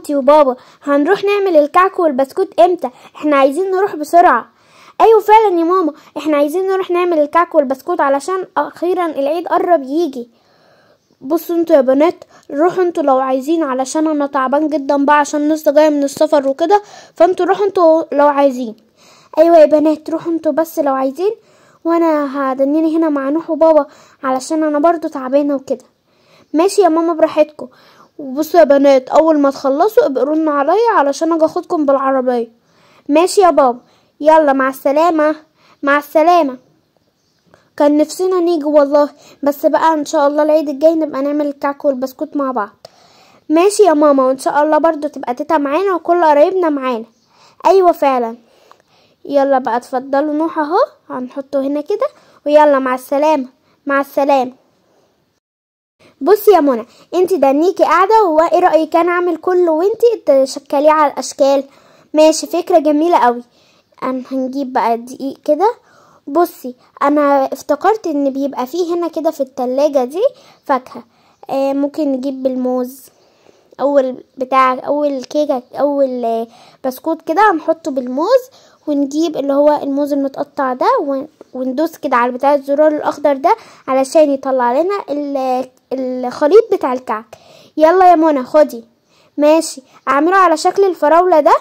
انتي وبابا هنروح نعمل الكعك والبسكوت امتى احنا عايزين نروح بسرعة ايوه فعلا يا ماما احنا عايزين نروح نعمل الكعك والبسكوت علشان اخيرا العيد قرب يجي بصوا انتوا يا بنات روحوا انتوا لو عايزين علشان انا تعبان جدا بقى عشان لسه جايه من السفر وكده فانتوا روحوا انتوا لو عايزين ايوه يا بنات روحوا انتوا بس لو عايزين وانا هدنيني هنا مع نوح وبابا علشان انا برضو تعبانه وكده ماشي يا ماما براحتكم وبصوا يا بنات اول ما تخلصوا ابقوا رنوا عليا علشان اجي اخدكم بالعربيه ماشي يا بابا يلا مع السلامه مع السلامه كان نفسنا نيجي والله بس بقى ان شاء الله العيد الجاي نبقى نعمل الكعك والبسكوت مع بعض ماشي يا ماما وان شاء الله برضو تبقى تيتا معانا وكل قرايبنا معانا ايوه فعلا يلا بقى اتفضلوا نوح اهو هنحطه هنا كده ويلا مع السلامه مع السلامه بصي يا منى انت دنيكي قاعده وايه رايك انا اعمل كله وانتي تشكليه على الاشكال ماشي فكره جميله قوي انا هنجيب بقى دقيق كده بصي انا افتكرت ان بيبقى فيه هنا كده في التلاجة دي فاكهة آه ممكن نجيب بالموز اول بتاع اول كيكة اول آه، بسكوت كده هنحطه بالموز ونجيب اللي هو الموز المتقطع ده ون- وندوس كده على بتاع الزرار الاخضر ده علشان يطلع لنا ال- الخليط بتاع الكعك يلا يا منى خدي ماشي اعمله على شكل الفراولة ده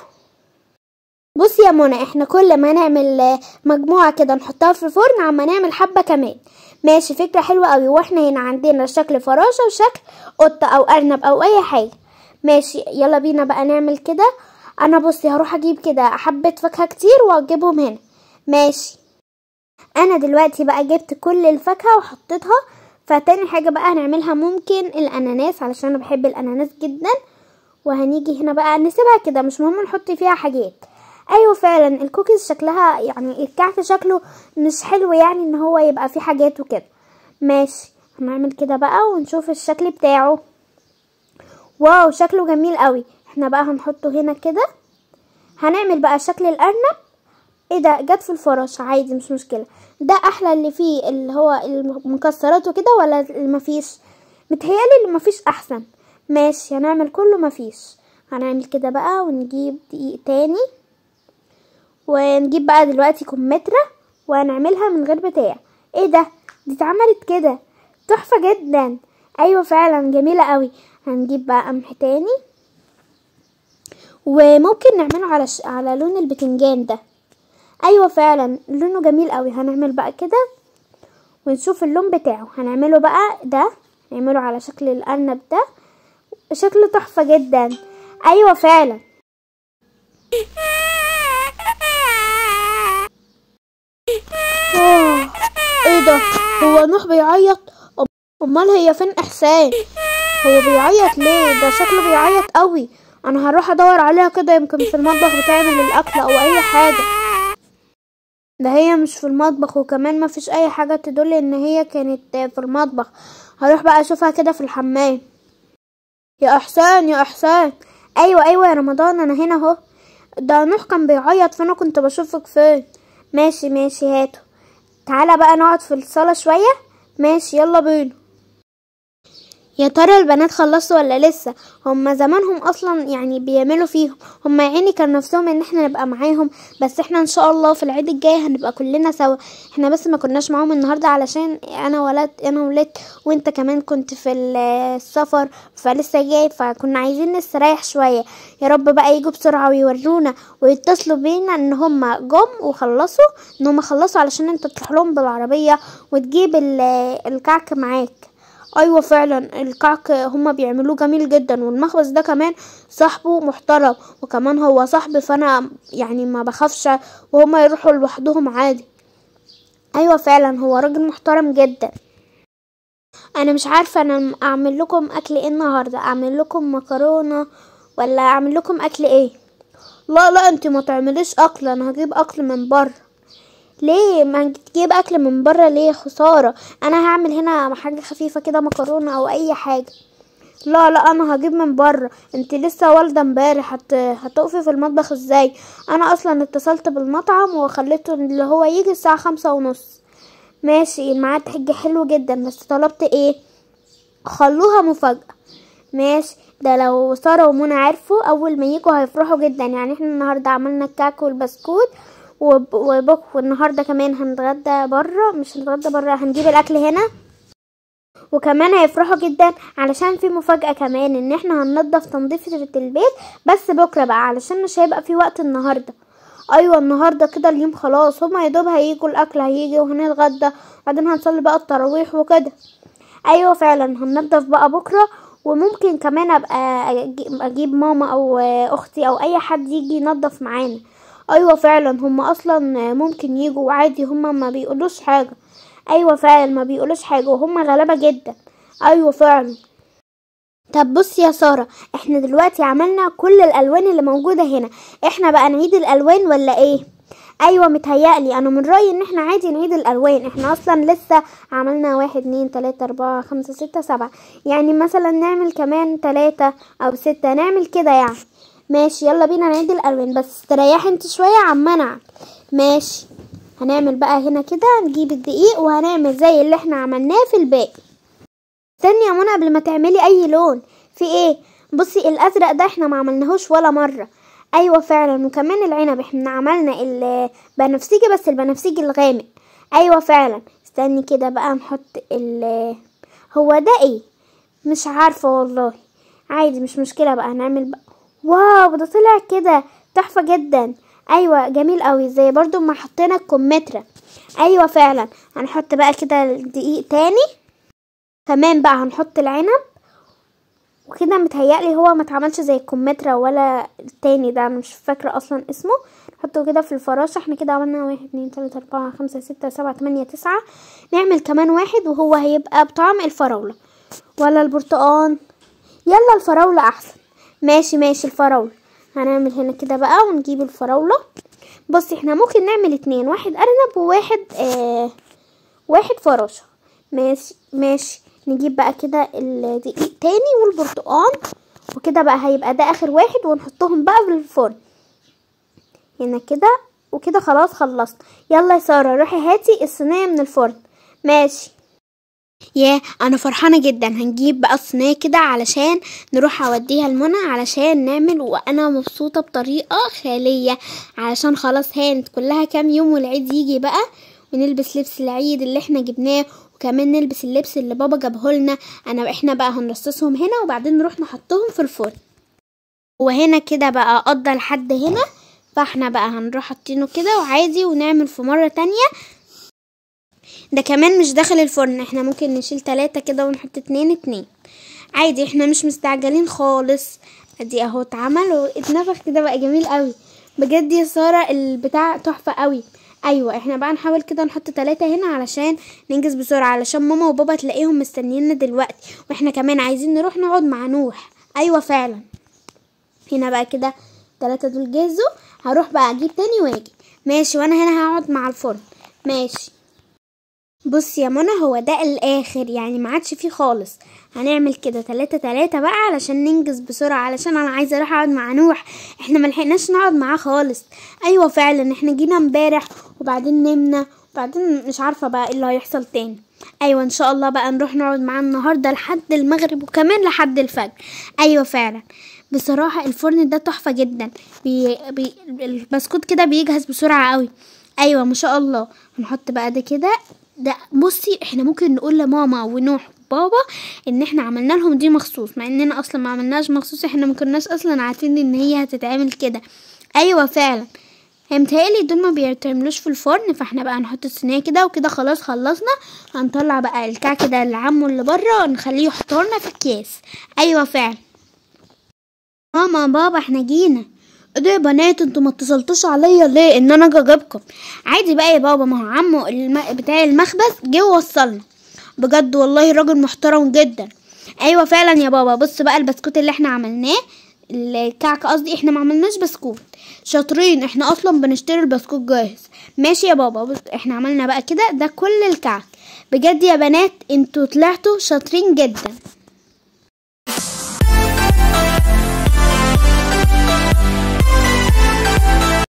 بصي يا منى احنا كل ما نعمل آه، مجموعة كده نحطها في الفرن عما نعمل حبة كمان ماشي فكرة حلوة قوي واحنا هنا عندنا شكل فراشة وشكل قطة او ارنب او اي حاجة ماشي يلا بينا بقى نعمل كده انا بصي هروح اجيب كده حبة فاكهة كتير واجيبهم هنا ماشي انا دلوقتي بقى جبت كل الفاكهة وحطيتها فتاني حاجة بقى هنعملها ممكن الاناناس علشان انا بحب الاناناس جدا وهنيجي هنا بقى نسيبها كده مش مهم نحط فيها حاجات ايوه فعلا الكوكيز شكلها يعني الكعك شكله مش حلو يعني ان هو يبقى فيه حاجات وكده ماشي هنعمل كده بقى ونشوف الشكل بتاعه واو شكله جميل قوي احنا بقى هنحطه هنا كده هنعمل بقى شكل الارنب ايه ده جت في الفراشة عادي مش مشكلة ده احلى اللي فيه اللي هو المكسرات وكده ولا اللي مفيش متهيالي اللي مفيش احسن ماشي هنعمل كله مفيش هنعمل كده بقى ونجيب دقيق تاني ونجيب بقى دلوقتي كمثرى وهنعملها من غير بتاع ايه ده دي اتعملت كده تحفة جدا ايوه فعلا جميلة قوي هنجيب بقى قمح تاني وممكن نعمله على ش... على لون البتنجان ده ايوه فعلا لونه جميل قوي هنعمل بقى كده ونشوف اللون بتاعه هنعمله بقى ده نعمله على شكل الارنب ده شكله تحفة جدا ايوه فعلا آه، ايه ده هو نوح بيعيط أم- امال هي فين احسان هو بيعيط ليه ده شكله بيعيط قوي انا هروح ادور عليها كده يمكن في المطبخ بتعمل الاكل او اي حاجه ده هي مش في المطبخ وكمان ما فيش اي حاجه تدل ان هي كانت في المطبخ هروح بقى اشوفها كده في الحمام يا احسان يا احسان ايوه ايوه يا رمضان انا هنا اهو ده نوح كان بيعيط فانا كنت بشوفك فين ماشي ماشي هاتو تعالى بقى نقعد في الصالة شوية ماشي يلا بينا يا ترى البنات خلصوا ولا لسه هما زمانهم اصلا يعني بيعملوا فيهم هما يا عيني كان نفسهم ان احنا نبقى معاهم بس احنا ان شاء الله في العيد الجاي هنبقى كلنا سوا احنا بس ما كناش معاهم النهارده علشان انا ولد انا ولدت وانت كمان كنت في ال- السفر فلسه جاي فكنا عايزين نستريح شويه يا رب بقى يجوا بسرعه ويورونا ويتصلوا بينا ان هما جم وخلصوا ان هما خلصوا علشان انت تروح لهم بالعربيه وتجيب ال- الكعك معاك ايوه فعلا الكعك هما بيعملوه جميل جدا والمخبز ده كمان صاحبه محترم وكمان هو صاحبي فانا يعني ما بخافش وهما يروحوا لوحدهم عادي ايوه فعلا هو راجل محترم جدا انا مش عارفه انا اعمل لكم اكل ايه النهارده اعمل لكم مكرونه ولا اعمل لكم اكل ايه لا لا انت ما تعمليش اكل انا هجيب اكل من بره ليه ما تجيب اكل من بره ليه خساره انا هعمل هنا حاجه خفيفه كده مكرونه او اي حاجه لا لا انا هجيب من بره انت لسه والده امبارح هت... هتقفي في المطبخ ازاي انا اصلا اتصلت بالمطعم وخليته اللي هو يجي الساعه خمسة ونص ماشي الميعاد حاجة حلو جدا بس طلبت ايه خلوها مفاجأة ماشي ده لو ساره ومنى عرفوا اول ما يجوا هيفرحوا جدا يعني احنا النهارده عملنا الكعك والبسكوت وب- وبك والنهارده كمان هنتغدى بره مش هنتغدى بره هنجيب الاكل هنا وكمان هيفرحوا جدا علشان في مفاجأة كمان ان احنا هننضف تنظيفة البيت بس بكرة بقى علشان مش هيبقى في وقت النهاردة ايوه النهاردة كده اليوم خلاص هما يا دوب هيجوا الاكل هيجي وهنتغدى بعدين هنصلي بقى التراويح وكده ايوه فعلا هننضف بقى بكرة وممكن كمان ابقى أجي- اجيب ماما او اختي او اي حد يجي ينظف معانا ايوه فعلا هما اصلا ممكن يجوا وعادي هما ما بيقولوش حاجة ايوه فعلا ما بيقولوش حاجة وهما غلابة جدا ايوه فعلا طب بص يا سارة احنا دلوقتي عملنا كل الالوان اللي موجودة هنا احنا بقى نعيد الالوان ولا ايه ايوه متهيألي انا من رأيي ان احنا عادي نعيد الالوان احنا اصلا لسه عملنا واحد اتنين تلاتة اربعة خمسة ستة سبعة يعني مثلا نعمل كمان تلاتة او ستة نعمل كده يعني ماشي يلا بينا نعيد الالوان بس استريحي انت شوية عمنا ماشي هنعمل بقى هنا كده نجيب الدقيق وهنعمل زي اللي احنا عملناه في الباقي استني يا منى قبل ما تعملي اي لون في ايه بصي الازرق ده احنا ما عملناهوش ولا مره ايوه فعلا وكمان العنب احنا عملنا البنفسجي بس البنفسجي الغامق ايوه فعلا استني كده بقى نحط ال هو ده ايه مش عارفه والله عادي مش مشكله بقى هنعمل بقى واو ده طلع كده تحفه جدا ايوه جميل قوي زي برضو ما حطينا الكمثرى ايوه فعلا هنحط بقى كده الدقيق تاني كمان بقى هنحط العنب وكده متهيألي هو ما اتعملش زي الكمثرى ولا التاني ده انا مش فاكرة اصلا اسمه نحطه كده في الفراشة احنا كده عملنا واحد اتنين تلاتة اربعة خمسة ستة سبعة تمانية تسعة نعمل كمان واحد وهو هيبقى بطعم الفراولة ولا البرتقال يلا الفراولة احسن ماشي ماشي الفراولة هنعمل هنا كده بقى ونجيب الفراولة بصي احنا ممكن نعمل اتنين واحد ارنب وواحد آه واحد فراشة ماشي ماشي نجيب بقى كده الدقيق تاني والبرتقال وكده بقى هيبقى ده اخر واحد ونحطهم بقى في الفرن هنا كده وكده خلاص خلصت يلا يا سارة روحي هاتي الصينية من الفرن ماشي ياه انا فرحانه جدا هنجيب بقى الصينيه كده علشان نروح اوديها لمنى علشان نعمل وانا مبسوطه بطريقه خياليه علشان خلاص هانت كلها كام يوم والعيد يجي بقى ونلبس لبس العيد اللي احنا جبناه وكمان نلبس اللبس اللي بابا جابهولنا انا احنا بقى هنرصصهم هنا وبعدين نروح نحطهم في الفرن وهنا كده بقى قضى لحد هنا فاحنا بقى هنروح حاطينه كده وعادي ونعمل في مرة تانية ده كمان مش داخل الفرن احنا ممكن نشيل تلاتة كده ونحط اتنين اتنين عادي احنا مش مستعجلين خالص ادي اهو اتعمل واتنفخ كده بقى جميل قوي بجد يا سارة البتاع تحفة قوي ايوه احنا بقى نحاول كده نحط تلاتة هنا علشان ننجز بسرعة علشان ماما وبابا تلاقيهم مستنيينا دلوقتي واحنا كمان عايزين نروح نقعد مع نوح ايوه فعلا هنا بقى كده تلاتة دول جهزوا هروح بقى اجيب تاني واجي ماشي وانا هنا هقعد مع الفرن ماشي بص يا منى هو ده الاخر يعني ما عادش فيه خالص هنعمل كده تلاتة تلاتة بقى علشان ننجز بسرعة علشان انا عايزة اروح اقعد مع نوح احنا ملحقناش نقعد معاه خالص ايوه فعلا احنا جينا امبارح وبعدين نمنا وبعدين مش عارفة بقى ايه اللي هيحصل تاني ايوه ان شاء الله بقى نروح نقعد معاه النهاردة لحد المغرب وكمان لحد الفجر ايوه فعلا بصراحة الفرن ده تحفة جدا بي... بي... البسكوت كده بيجهز بسرعة قوي ايوه ما شاء الله هنحط بقى ده كده ده بصي احنا ممكن نقول لماما ونوح وبابا ان احنا عملنا لهم دي مخصوص مع اننا اصلا ما عملناش مخصوص احنا ما كناش اصلا عارفين ان هي هتتعمل كده ايوه فعلا هي متهيألي دول ما بيتعملوش في الفرن فاحنا بقى نحط الصينية كده وكده خلاص خلصنا هنطلع بقى الكعك ده لعمه اللي بره ونخليه يحطه لنا في اكياس ايوه فعلا ماما بابا احنا جينا ايه ده يا بنات انتوا ما اتصلتوش عليا ليه ان انا اجي اجيبكم عادي بقى يا بابا ما هو عمو الم... بتاع المخبز جه ووصلنا بجد والله راجل محترم جدا ايوه فعلا يا بابا بص بقى البسكوت اللي احنا عملناه الكعك قصدي احنا ما عملناش بسكوت شاطرين احنا اصلا بنشتري البسكوت جاهز ماشي يا بابا بص احنا عملنا بقى كده ده كل الكعك بجد يا بنات انتوا طلعتوا شاطرين جدا